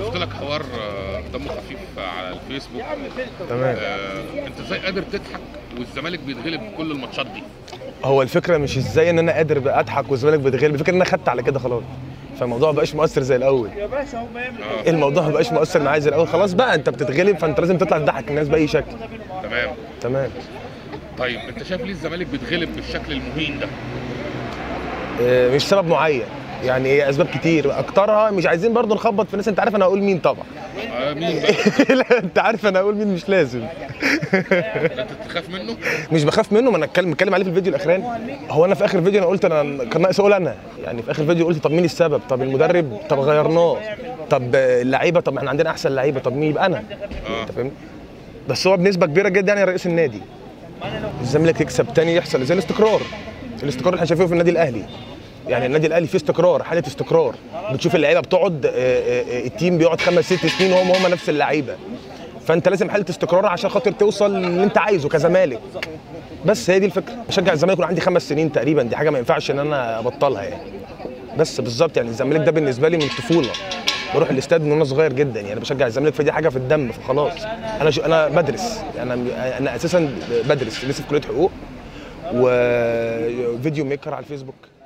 شفت لك حوار آه، دمه خفيف على الفيسبوك تمام آه، انت ازاي قادر تضحك والزمالك بيتغلب في كل الماتشات دي هو الفكره مش ازاي ان انا قادر بقى اضحك والزمالك بيتغلب الفكره ان انا خدت على كده خلاص فالموضوع ما بقاش مؤثر زي الاول اه الموضوع ما بقاش مؤثر معايا زي الاول خلاص بقى انت بتتغلب فانت لازم تطلع تضحك الناس باي شكل تمام تمام طيب انت شايف ليه الزمالك بيتغلب بالشكل المهين ده آه، مش سبب معين يعني هي اسباب كتير اكترها مش عايزين برضو نخبط في ناس انت عارف انا هقول مين طبعا آه مين بقى لا انت عارف انا هقول مين مش لازم انت تخاف منه مش بخاف منه ما انا اتكلم بتكلم عليه في الفيديو الاخراني هو انا في اخر فيديو انا قلت انا كان ناقص اقول انا يعني في اخر فيديو قلت طب مين السبب طب المدرب طب غيرناه طب اللعيبه طب احنا عندنا احسن لعيبه طب مين يبقى انا اه انت فاهمني بس هو بنسبه كبيره جدا يعني رئيس النادي الزمالك يكسب تاني يحصل زي الاستقرار الاستقرار اللي احنا شايفينه في النادي الاهلي يعني النادي الاهلي فيه استقرار حاله استقرار بتشوف اللعيبه بتقعد آه، آه، آه، التيم بيقعد خمس ست سنين وهم هم نفس اللعيبه فانت لازم حاله استقرار عشان خاطر توصل اللي انت عايزه كزمالك بس هي دي الفكره بشجع الزمالك وانا عندي خمس سنين تقريبا دي حاجه ما ينفعش ان انا ابطلها يعني بس بالظبط يعني الزمالك ده بالنسبه لي من الطفوله بروح الاستاد من وانا صغير جدا يعني بشجع الزمالك فدي حاجه في الدم فخلاص انا شو انا بدرس انا انا اساسا بدرس لسه في كليه حقوق وفيديو ميكر على الفيسبوك